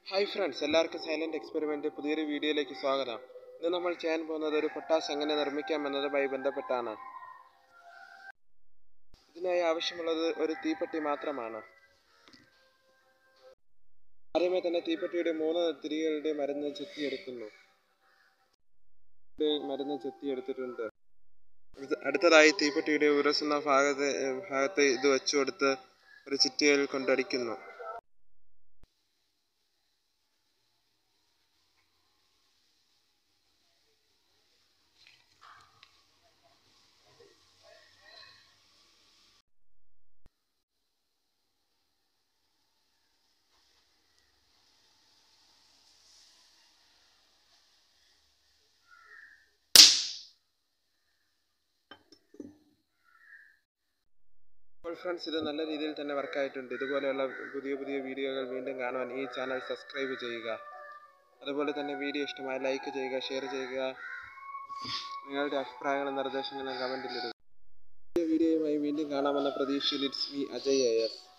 hi friends എല്ലാവർക്കും silent experiment പുതിയൊരു വീഡിയോയിലേക്ക് സ്വാഗതം ഇന്ന് നമ്മൾ ചെയ്യാൻ പോകുന്നത് ഒരു പൊട്ടാസ് എങ്ങനെ നിർമ്മിക്കാം എന്നതുമായി ബന്ധപ്പെട്ടാണ് ഇതിനായി ആവശ്യമുള്ളത് ഒരു തീപ്പെട്ടി മാത്രമാണ് ആദ്യമേ തന്നെ തീപ്പെട്ടിയുടെ മൂന്ന് തിരികളുടെ മരുന്ന് ചെത്തിയെടുക്കുന്നു ഇത് മരുന്ന് ചെത്തിയെടുത്തിട്ടുണ്ട് ഇത് അടുത്തതായി തീപ്പെട്ടിയുടെ ഉരസുന്ന ഭാഗത്ത് ഭാഗത്ത് ഇത് വെച്ചു കൊടുത്ത് ഒരു ചിറ്റിയിൽ കൊണ്ടടിക്കുന്നു അപ്പോൾ ഫ്രണ്ട്സ് ഇത് നല്ല രീതിയിൽ തന്നെ വർക്കായിട്ടുണ്ട് ഇതുപോലെയുള്ള പുതിയ പുതിയ വീഡിയോകൾ വീണ്ടും കാണുവാൻ ഈ ചാനൽ സബ്സ്ക്രൈബ് ചെയ്യുക അതുപോലെ തന്നെ വീഡിയോ ഇഷ്ടമായി ലൈക്ക് ചെയ്യുക ഷെയർ ചെയ്യുക നിങ്ങളുടെ അഭിപ്രായങ്ങളും നിർദ്ദേശങ്ങളും കമൻറ്റിൽ ഇടുക പുതിയ വീഡിയോയുമായി വീണ്ടും കാണാമെന്ന പ്രതീക്ഷയിൽ ഇറ്റ്സ് മീ അജയ് എസ്